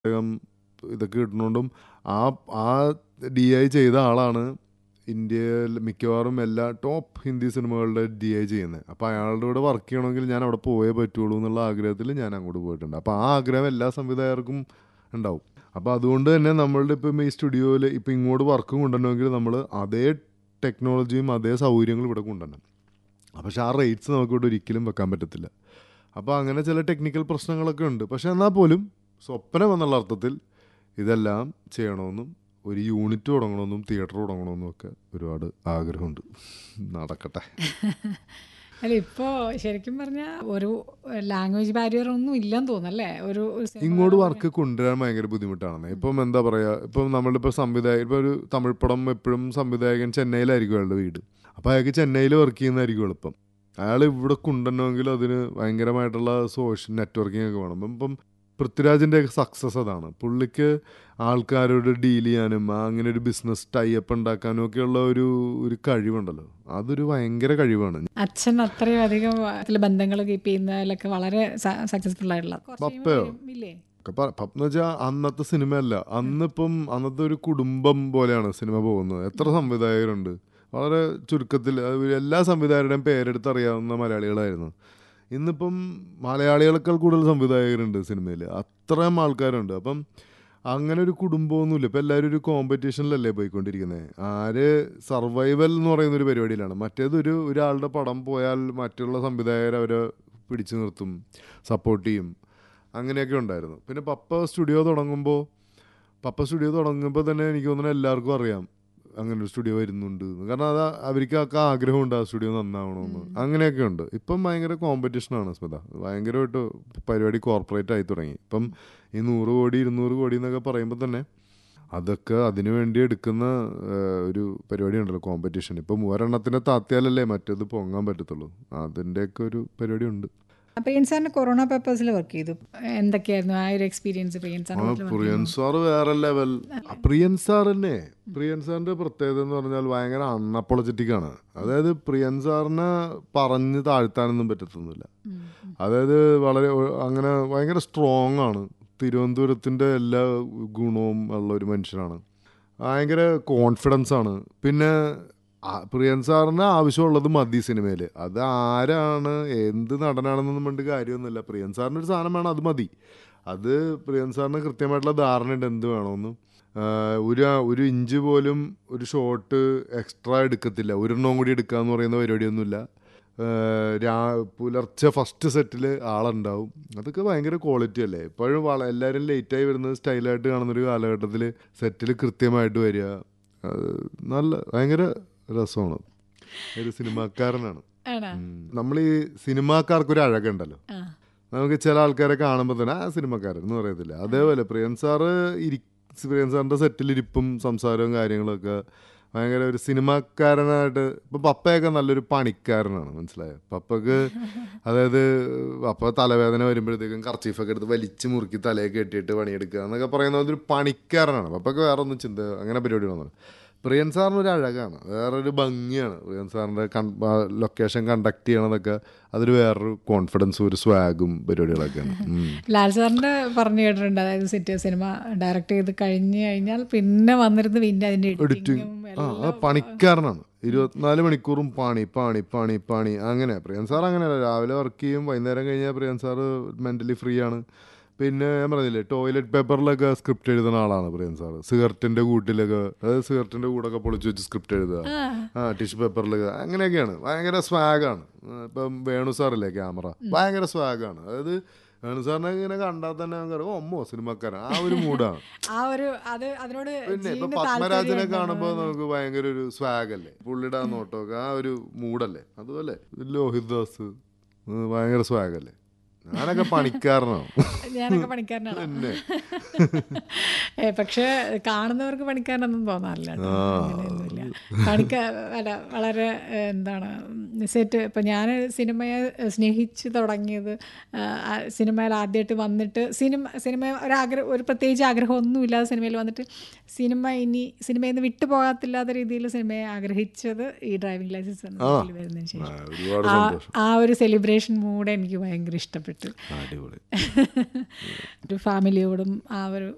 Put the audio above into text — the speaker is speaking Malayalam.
വേഗം ഇതൊക്കെ കിട്ടുന്നതുകൊണ്ടും ആ ആ ഡി ഐ ചെയ്ത ആളാണ് ഇന്ത്യയിൽ മിക്കവാറും എല്ലാ ടോപ്പ് ഹിന്ദി സിനിമകളുടെ ഡി ഐ ചെയ്യുന്നത് അപ്പോൾ അയാളുടെ കൂടെ വർക്ക് ചെയ്യണമെങ്കിൽ ഞാൻ അവിടെ പോയേ പറ്റുള്ളൂ എന്നുള്ള ആഗ്രഹത്തിൽ ഞാൻ അങ്ങോട്ട് പോയിട്ടുണ്ട് അപ്പോൾ ആ ആഗ്രഹം എല്ലാ സംവിധായകർക്കും ഉണ്ടാവും അപ്പോൾ അതുകൊണ്ട് തന്നെ നമ്മളുടെ ഇപ്പം ഈ സ്റ്റുഡിയോയിൽ ഇപ്പം ഇങ്ങോട്ട് വർക്ക് കൊണ്ടുവരണമെങ്കിൽ നമ്മൾ അതേ ടെക്നോളജിയും അതേ സൗകര്യങ്ങളും ഇവിടെ കൊണ്ടുവരണം പക്ഷേ ആ റേറ്റ്സ് നമുക്കിവിടെ ഒരിക്കലും വെക്കാൻ പറ്റത്തില്ല അപ്പോൾ അങ്ങനെ ചില ടെക്നിക്കൽ പ്രശ്നങ്ങളൊക്കെ ഉണ്ട് പക്ഷേ എന്നാൽ പോലും സ്വപ്നം എന്നുള്ള അർത്ഥത്തിൽ ഇതെല്ലാം ചെയ്യണമെന്നും ഒരു യൂണിറ്റ് തുടങ്ങണമെന്നും തിയേറ്റർ തുടങ്ങണമെന്നും ഒക്കെ ഒരുപാട് ആഗ്രഹമുണ്ട് നടക്കട്ടെ അല്ല ഇപ്പോ ശരിക്കും പറഞ്ഞാൽ ഒരു ലാംഗ്വേജ് ബാരിയർ ഒന്നും ഇല്ലെന്ന് തോന്നല്ലേ ഒരു ഒരു സിനിമ ഇങ്ങോട്ട് വർക്ക് കൊണ്ടുവരാൻ ഭയങ്കര ബുദ്ധിമുട്ടാണ് ഇപ്പം എന്താ പറയുക ഇപ്പം നമ്മളിപ്പോൾ സംവിധായകൻ ഇപ്പോൾ ഒരു തമിഴ് പടം എപ്പോഴും സംവിധായകൻ ചെന്നൈയിലായിരിക്കും അയാളുടെ വീട് അപ്പോൾ അയാൾക്ക് ചെന്നൈയിൽ വർക്ക് ചെയ്യുന്നതായിരിക്കും എളുപ്പം അയാൾ ഇവിടെ കൊണ്ടുവരണമെങ്കിൽ അതിന് ഭയങ്കരമായിട്ടുള്ള സോഷ്യൽ നെറ്റ്വർക്കിംഗ് ഒക്കെ വേണം ഇപ്പം പൃഥ്വിരാജിൻ്റെ സക്സസ് അതാണ് പുള്ളിക്ക് ആൾക്കാരോട് ഡീൽ ചെയ്യാനും ആ അങ്ങനെ ഒരു ബിസിനസ് ടൈപ്പ് ഉണ്ടാക്കാനും ഒക്കെയുള്ള ഒരു ഒരു കഴിവുണ്ടല്ലോ അതൊരു ഭയങ്കര കഴിവാണ് അച്ഛൻ അത്രയും അധികം അതിൽ ബന്ധങ്ങൾ കീപ്പ് ചെയ്യുന്നതിലൊക്കെ വളരെ സക്സസ്ഫുൾ ആയിട്ടുള്ള കുറച്ച് പപ്പയോ? കഴിയുമ്പോ ഇല്ലേ ഒക്കെ പ- പ- എന്ന് വെച്ചാൽ അന്നത്തെ സിനിമയല്ല അന്നിപ്പം അന്നത്തെ ഒരു കുടുംബം പോലെയാണ് സിനിമ പോകുന്നത് എത്ര സംവിധായകരുണ്ട് വളരെ ചുരുക്കത്തിൽ അത് എല്ലാ സംവിധായകരുടെയും പേരെടുത്ത് അറിയാവുന്ന മലയാളികളായിരുന്നു ഇന്നിപ്പം മലയാളികളെക്കാൾ കൂടുതൽ സംവിധായകരുണ്ട് സിനിമയിൽ അത്രയും ആൾക്കാരുണ്ട് അപ്പം അങ്ങനെ ഒരു കുടുംബമൊന്നുമില്ല ഇപ്പം എല്ലാവരും ഒരു കോമ്പറ്റീഷനിലല്ലേ പോയിക്കൊണ്ടിരിക്കുന്നത് ആര് സർവൈവൽ എന്ന് പറയുന്ന ഒരു പരിപാടിയിലാണ് മറ്റേത് ഒരു ഒരാളുടെ പടം പോയാൽ മറ്റുള്ള സംവിധായകർ അവരെ പിടിച്ചു നിർത്തും സപ്പോർട്ട് ചെയ്യും അങ്ങനെയൊക്കെ ഉണ്ടായിരുന്നു പിന്നെ പപ്പ സ്റ്റുഡിയോ തുടങ്ങുമ്പോൾ പപ്പ സ്റ്റുഡിയോ തുടങ്ങുമ്പോൾ തന്നെ എനിക്ക് തോന്നുന്നു എല്ലാവർക്കും അറിയാം അങ്ങനെ ഒരു സ്റ്റുഡിയോ വരുന്നുണ്ട് എന്ന്. കാരണം അത് അവർക്കൊക്കെ ആഗ്രഹമുണ്ട് ആ സ്റ്റുഡിയോ നന്നാവണമെന്ന് അങ്ങനെയൊക്കെ ഉണ്ട് ഇപ്പം ഭയങ്കര കോമ്പറ്റീഷനാണ് സ്മിത ഭയങ്കരമായിട്ട് പരിപാടി കോർപ്പറേറ്റ് ആയി തുടങ്ങി ഇപ്പം ഈ നൂറ് കോടി ഇരുന്നൂറ് കോടി എന്നൊക്കെ പറയുമ്പോൾ തന്നെ അതൊക്കെ അതിനു വേണ്ടി എടുക്കുന്ന ഏഹ്, ഒരു പരിപാടി ഉണ്ടല്ലോ കോമ്പറ്റീഷൻ ഇപ്പം ഒരെണ്ണത്തിനെ താത്തിയാലല്ലേ മറ്റേത് പൊങ്ങാൻ പറ്റത്തുള്ളൂ അതിൻ്റെയൊക്കെ ഒരു പരിപാടി ഉണ്ട് പ്രിയൻ സാറിന് കൊറോണ പേപ്പേഴ്സിൽ വർക്ക് ചെയ്തു എന്തൊക്കെയായിരുന്നു ആ ഒരു എക്സ്പീരിയൻസ് പ്രിയൻ ആ സാറിന് പ്രിയൻ സാറ് വേറെ ലെവൽ ആ, പ്രിയൻ സാർ തന്നെ പ്രിയൻ സാറിന്റെ പ്രത്യേകത എന്ന് പറഞ്ഞാൽ ഭയങ്കര അൺഅപ്പോളജറ്റിക് ആണ് അതായത് പ്രിയൻ സാറിനെ പറഞ്ഞ് താഴ്ത്താനൊന്നും പറ്റത്തൊന്നുമില്ല അതായത് വളരെ ഒ- അങ്ങനെ ഭയങ്കര സ്ട്രോങ് ആണ് തിരുവനന്തപുരത്തിന്റെ എല്ലാ ഗുണവും ഉള്ള ഒരു മനുഷ്യനാണ് ഭയങ്കര കോൺഫിഡൻസ് ആണ് പിന്നെ ആ, പ്രിയൻ സാറിന് ആവശ്യമുള്ളത് മതി സിനിമയിൽ അത് ആരാണ് എന്ത് നടനാണെന്നൊന്നും വേണ്ട കാര്യമൊന്നുമില്ല പ്രിയൻ സാറിന് ഒരു സാധനം വേണം അത് മതി അത് പ്രിയൻ സാറിന് കൃത്യമായിട്ടുള്ള ധാരണയുണ്ട് എന്ത് വേണമെന്നും ആ, ഒരു ഒരു ഇഞ്ച് പോലും ഒരു ഷോട്ട് എക്സ്ട്രാ എടുക്കത്തില്ല ഒരെണ്ണം കൂടി എടുക്കാന്ന് പറയുന്ന പരിപാടിയൊന്നുമില്ല ആ, രാ പുലർച്ചെ ഫസ്റ്റ് സെറ്റിൽ ആളുണ്ടാവും അതൊക്കെ ഭയങ്കര ക്വാളിറ്റി അല്ലേ ഇപ്പോഴും വള എല്ലാവരും ലേറ്റായി വരുന്നത് സ്റ്റൈലായിട്ട് കാണുന്നൊരു കാലഘട്ടത്തിൽ സെറ്റിൽ കൃത്യമായിട്ട് വരിക അത് നല്ല ഭയങ്കര രസമാണ് ഒരു സിനിമാക്കാരനാണ് ആണോ നമ്മൾ ഈ സിനിമാക്കാർക്കൊരു അഴകുണ്ടല്ലോ ആ നമുക്ക് ചില ആൾക്കാരെ കാണുമ്പോൾ തന്നെ ആ സിനിമക്കാരൻ എന്ന് പറയത്തില്ല അതേപോലെ പ്രിയൻ സാറ് ഇരി പ്രിയൻ സാറിൻ്റെ സെറ്റിലിരിപ്പും സംസാരവും കാര്യങ്ങളൊക്കെ ഭയങ്കര ഒരു സിനിമാക്കാരനായിട്ട് ഇപ്പം പപ്പയൊക്കെ നല്ലൊരു പണിക്കാരനാണ് മനസ്സിലായോ പപ്പക്ക് അതായത് പപ്പ തലവേദന വരുമ്പോഴത്തേക്കും കർച്ചീഫൊക്കെ എടുത്ത് വലിച്ചു മുറുക്കി തലയൊക്കെ കെട്ടിയിട്ട് പണിയെടുക്കുക എന്നൊക്കെ പറയുന്ന ഒരു പണിക്കാരനാണ് പപ്പക്ക് വേറെ ഒന്നും ചിന്ത അങ്ങനെ പരിപാടികളൊന്നും പ്രിയൻ സാറിന് ഒരു അഴകാണ് വേറൊരു ഭംഗിയാണ് പ്രിയൻ സാറിൻ്റെ കൺ ലൊക്കേഷൻ കണ്ടക്ട് ചെയ്യണതൊക്കെ അതൊരു വേറൊരു കോൺഫിഡൻസും ഒരു സ്വാഗും പരിപാടികളൊക്കെയാണ് ഉം. ലാൽ സാറിന്റെ പറഞ്ഞു കേട്ടിട്ടുണ്ട് അതായത് സിറ്റി സിനിമ ഡയറക്റ്റ് ചെയ്ത് കഴിഞ്ഞു കഴിഞ്ഞാൽ പിന്നെ വന്നിരുന്ന് പിന്നെ അതിന്റെ എഡിറ്റിംഗ് എഡിറ്റിങ്ങും ആ അത് പണിക്കാരനാണ് ഇരുപത്തിനാല് മണിക്കൂറും പണി പണി പണി പണി അങ്ങനെ പ്രിയൻ സാർ അങ്ങനെയല്ല രാവിലെ വർക്ക് ചെയ്യും വൈകുന്നേരം കഴിഞ്ഞാൽ പ്രിയൻ സാറ് മെൻ്റലി ഫ്രീ ആണ് പിന്നെ ഞാൻ പറഞ്ഞില്ലേ ടോയ്ലറ്റ് പേപ്പറിലൊക്കെ സ്ക്രിപ്റ്റ് എഴുതുന്ന ആളാണ് പ്രിയൻ സാറ് സിഗരറ്റിൻ്റെ കൂട്ടിലൊക്കെ അതായത് സിഗരറ്റിൻ്റെ കൂടൊക്കെ പൊളിച്ച് വെച്ച് സ്ക്രിപ്റ്റ് എഴുതുക ആ ടിഷ്യൂ പേപ്പറിലൊക്കെ അങ്ങനെയൊക്കെയാണ് ഭയങ്കര സ്വാഗാണ് ഇപ്പം വേണു സാറില്ലേ ക്യാമറ ഭയങ്കര സ്വാഗാണ് അതായത് വേണു സാറിനെ ഇങ്ങനെ കണ്ടാൽ തന്നെ നമുക്ക് അറിയാം, ഓ അമ്മോ സിനിമക്കാരൻ ആ ഒരു മൂഡാണ് ആ ഒരു അത് അതിനോട് പിന്നെ ഇപ്പൊ ജീവന് പത്മരാജനെ താല്പര്യം കാണുമ്പോൾ നമുക്ക് ഭയങ്കര ഒരു സ്വാഗ് അല്ലേ പുള്ളിയുടെ ആ നോട്ടമൊക്കെ ആ ഒരു മൂഡല്ലേ അതുപോലെ ലോഹിത് ദാസ് ഉം, ഭയങ്കര സ്വാഗ് അല്ലേ ഞാനൊക്കെ പണിക്കാരനാണ് ഞാനൊക്കെ പണിക്കാരനാണ് തന്നെ ഏ, പക്ഷേ കാണുന്നവർക്ക് പണിക്കാരനൊന്നും തോന്നാറില്ല കേട്ടോ. ആ. അങ്ങനെയൊന്നുമില്ല പണിക്കാ അല്ല വളരെ ഏ, എന്താണ് സെറ്റ് ഇപ്പം ഞാൻ സിനിമയെ സ്നേഹിച്ച് തുടങ്ങിയത് ആ, ആ, സിനിമയിൽ ആദ്യമായിട്ട് വന്നിട്ട് സിനിമ സിനിമ ഒരാഗ്രഹം ഒരു പ്രത്യേകിച്ച് ആഗ്രഹമൊന്നുമില്ലാതെ സിനിമയിൽ വന്നിട്ട് സിനിമ ഇനി സിനിമയിൽ നിന്ന് വിട്ടു പോകാത്തില്ലാത്ത രീതിയിൽ സിനിമയെ ആഗ്രഹിച്ചത് ഈ ഡ്രൈവിംഗ് ലൈസൻസ് എന്ന ഇതിൽ വരുന്നതിന് ആ, ശേഷം ഒരുപാട് ആ സന്തോഷം ആ ഒരു സെലിബ്രേഷൻ മൂഡ് എനിക്ക് ഭയങ്കര ഇഷ്ടപ്പെട്ടു അടിപൊളി ഒരു ഫാമിലിയോടും ആ ഒരു